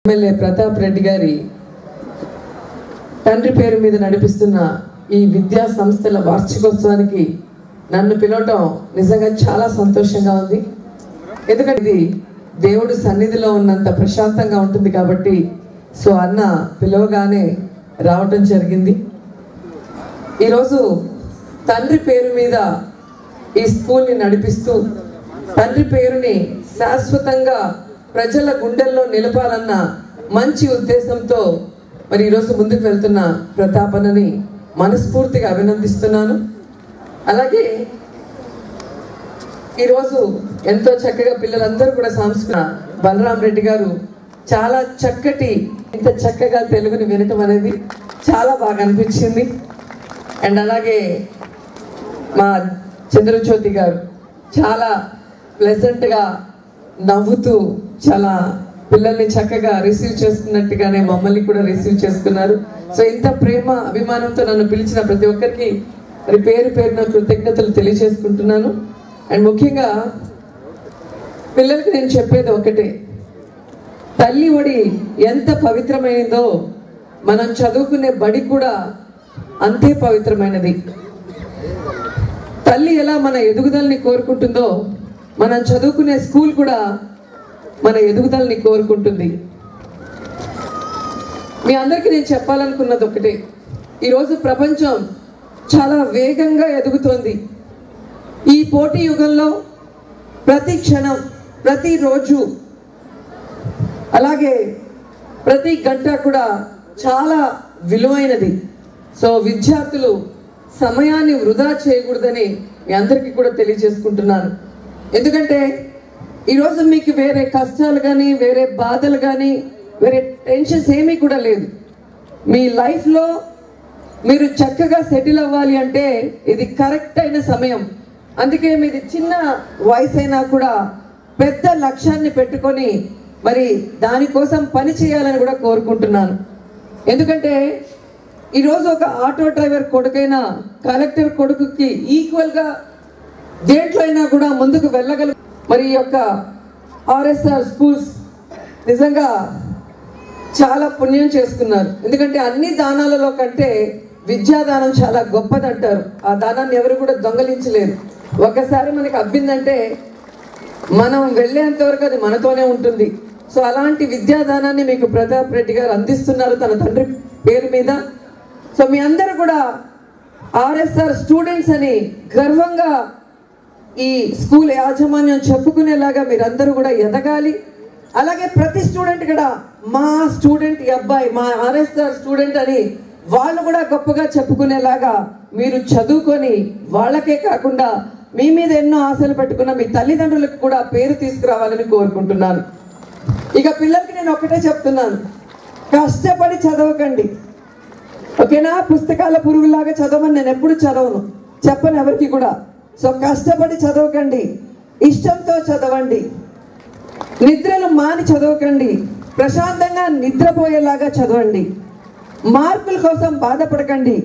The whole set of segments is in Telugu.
ఎమ్మెల్యే ప్రతాప్ రెడ్డి గారి తండ్రి పేరు మీద నడిపిస్తున్న ఈ విద్యా సంస్థల వార్షికోత్సవానికి నన్ను పిలవటం నిజంగా చాలా సంతోషంగా ఉంది ఎందుకంటే ఇది దేవుడు సన్నిధిలో ఉన్నంత ప్రశాంతంగా ఉంటుంది కాబట్టి సో అన్న పిలవగానే రావటం జరిగింది ఈరోజు తండ్రి పేరు మీద ఈ స్కూల్ని నడిపిస్తూ తండ్రి పేరుని శాశ్వతంగా ప్రజల గుండెల్లో నిలపాలన్న మంచి ఉద్దేశంతో మరి ఈరోజు ముందుకు వెళ్తున్న ప్రతాపనని మనస్ఫూర్తిగా అభినందిస్తున్నాను అలాగే ఈరోజు ఎంతో చక్కగా పిల్లలందరూ కూడా సంస్కృత బలరాం రెడ్డి గారు చాలా చక్కటి ఇంత చక్కగా తెలుగుని వినటం అనేది చాలా బాగా అనిపించింది అండ్ అలాగే మా చంద్రజ్యోతి గారు చాలా ప్లెజెంట్గా నవ్వుతూ చాలా పిల్లల్ని చక్కగా రిసీవ్ చేసుకున్నట్టుగానే మమ్మల్ని కూడా రిసీవ్ చేసుకున్నారు సో ఇంత ప్రేమ అభిమానంతో నన్ను పిలిచిన ప్రతి ఒక్కరికి మరి పేరు పేరున కృతజ్ఞతలు తెలియజేసుకుంటున్నాను అండ్ ముఖ్యంగా పిల్లలకి నేను చెప్పేది ఒకటే తల్లి ఒడి ఎంత పవిత్రమైనదో మనం చదువుకునే బడి కూడా అంతే పవిత్రమైనది తల్లి ఎలా మన ఎదుగుదలని కోరుకుంటుందో మనం చదువుకునే స్కూల్ కూడా మన ఎదుగుదలని కోరుకుంటుంది మీ అందరికీ నేను చెప్పాలనుకున్నది ఒకటే ఈరోజు ప్రపంచం చాలా వేగంగా ఎదుగుతోంది ఈ పోటీ యుగంలో ప్రతి క్షణం ప్రతి రోజు అలాగే ప్రతి గంట కూడా చాలా విలువైనది సో విద్యార్థులు సమయాన్ని వృధా చేయకూడదని మీ అందరికీ కూడా తెలియజేసుకుంటున్నాను ఎందుకంటే ఈరోజు మీకు వేరే కష్టాలు కానీ వేరే బాధలు కానీ వేరే టెన్షన్స్ ఏమీ కూడా లేదు మీ లైఫ్లో మీరు చక్కగా సెటిల్ అవ్వాలి అంటే ఇది కరెక్ట్ అయిన సమయం అందుకే మీది చిన్న వయసు అయినా కూడా పెద్ద లక్ష్యాన్ని పెట్టుకొని మరి దానికోసం పని చేయాలని కూడా కోరుకుంటున్నాను ఎందుకంటే ఈరోజు ఒక ఆటో డ్రైవర్ కొడుకైనా కలెక్టర్ కొడుకుకి ఈక్వల్గా దేంట్లో అయినా కూడా ముందుకు వెళ్ళగల మరి ఈ యొక్క ఆర్ఎస్ఆర్ స్కూల్స్ నిజంగా చాలా పుణ్యం చేసుకున్నారు ఎందుకంటే అన్ని దానాలలో కంటే విద్యాదానం చాలా గొప్పదంటారు ఆ దానాన్ని ఎవరు కూడా దొంగలించలేరు ఒకసారి మనకి అబ్బిందంటే మనం వెళ్ళేంత వరకు అది మనతోనే ఉంటుంది సో అలాంటి విద్యాదానాన్ని మీకు ప్రతాప్ రెడ్డి గారు అందిస్తున్నారు తన తండ్రి పేరు మీద సో మీ అందరూ కూడా ఆర్ఎస్ఆర్ స్టూడెంట్స్ అని గర్వంగా ఈ స్కూల్ యాజమాన్యం చెప్పుకునేలాగా మీరందరూ కూడా ఎదగాలి అలాగే ప్రతి స్టూడెంట్ కూడా మా స్టూడెంట్ ఈ అబ్బాయి మా ఆర్ఎస్ఆర్ స్టూడెంట్ అని వాళ్ళు కూడా గొప్పగా చెప్పుకునేలాగా మీరు చదువుకొని వాళ్ళకే కాకుండా మీ మీద ఎన్నో ఆశలు పెట్టుకున్న మీ తల్లిదండ్రులకు కూడా పేరు తీసుకురావాలని కోరుకుంటున్నాను ఇక పిల్లలకి నేను ఒకటే చెప్తున్నాను కష్టపడి చదవకండి ఓకేనా పుస్తకాల పురుగులాగా చదవమని నేను ఎప్పుడు చదవను చెప్పను ఎవరికి కూడా సో కష్టపడి చదవకండి ఇష్టంతో చదవండి నిద్రలు మాని చదవకండి ప్రశాంతంగా నిద్రపోయేలాగా చదవండి మార్కుల కోసం బాధపడకండి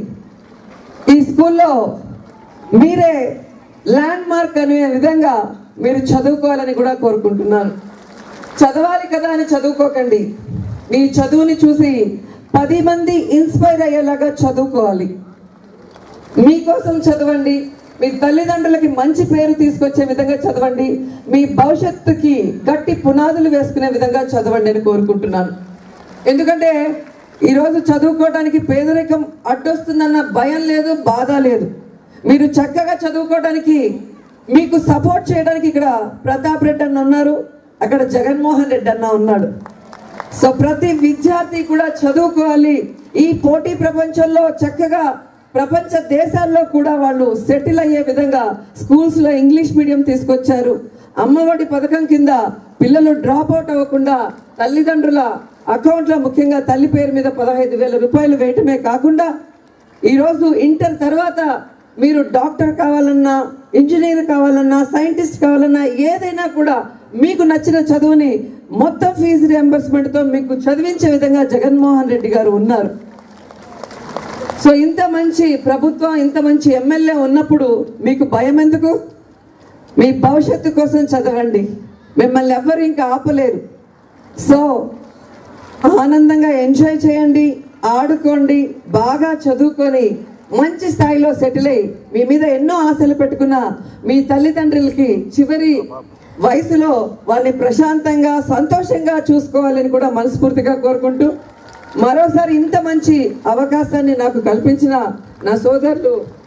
ఈ స్కూల్లో మీరే ల్యాండ్ మార్క్ అనే విధంగా మీరు చదువుకోవాలని కూడా కోరుకుంటున్నాను చదవాలి కదా అని చదువుకోకండి మీ చదువుని చూసి పది మంది ఇన్స్పైర్ అయ్యేలాగా చదువుకోవాలి మీకోసం చదవండి మీ తల్లిదండ్రులకి మంచి పేరు తీసుకొచ్చే విధంగా చదవండి మీ భవిష్యత్తుకి గట్టి పునాదులు వేసుకునే విధంగా చదవండి అని కోరుకుంటున్నాను ఎందుకంటే ఈరోజు చదువుకోవడానికి పేదరికం అడ్డొస్తుందన్న భయం లేదు బాధ లేదు మీరు చక్కగా చదువుకోవడానికి మీకు సపోర్ట్ చేయడానికి ఇక్కడ ప్రతాప్ రెడ్డి అన్న ఉన్నారు అక్కడ జగన్మోహన్ రెడ్డి అన్న ఉన్నాడు సో ప్రతి విద్యార్థి కూడా చదువుకోవాలి ఈ పోటీ ప్రపంచంలో చక్కగా ప్రపంచ దేశాల్లో కూడా వాళ్ళు సెటిల్ అయ్యే విధంగా స్కూల్స్ లో ఇంగ్లీష్ మీడియం తీసుకొచ్చారు అమ్మఒడి పథకం కింద పిల్లలు డ్రాప్ అవుట్ అవ్వకుండా తల్లిదండ్రుల అకౌంట్లో ముఖ్యంగా తల్లి పేరు మీద పదహైదు వేల రూపాయలు వేయటమే కాకుండా ఈరోజు ఇంటర్ తర్వాత మీరు డాక్టర్ కావాలన్నా ఇంజనీర్ కావాలన్నా సైంటిస్ట్ కావాలన్నా ఏదైనా కూడా మీకు నచ్చిన చదువుని మొత్తం ఫీజు రియంబర్స్మెంట్తో మీకు చదివించే విధంగా జగన్మోహన్ రెడ్డి గారు ఉన్నారు సో ఇంత మంచి ప్రభుత్వం ఇంత మంచి ఎమ్మెల్యే ఉన్నప్పుడు మీకు భయం ఎందుకు మీ భవిష్యత్తు కోసం చదవండి మిమ్మల్ని ఎవ్వరు ఇంకా ఆపలేరు సో ఆనందంగా ఎంజాయ్ చేయండి ఆడుకోండి బాగా చదువుకొని మంచి స్థాయిలో సెటిల్ అయ్యి మీ మీద ఎన్నో ఆశలు పెట్టుకున్న మీ తల్లిదండ్రులకి చివరి వయసులో వాళ్ళని ప్రశాంతంగా సంతోషంగా చూసుకోవాలని కూడా మనస్ఫూర్తిగా కోరుకుంటూ మరోసారి ఇంత మంచి అవకాశాన్ని నాకు కల్పించిన నా సోదరులు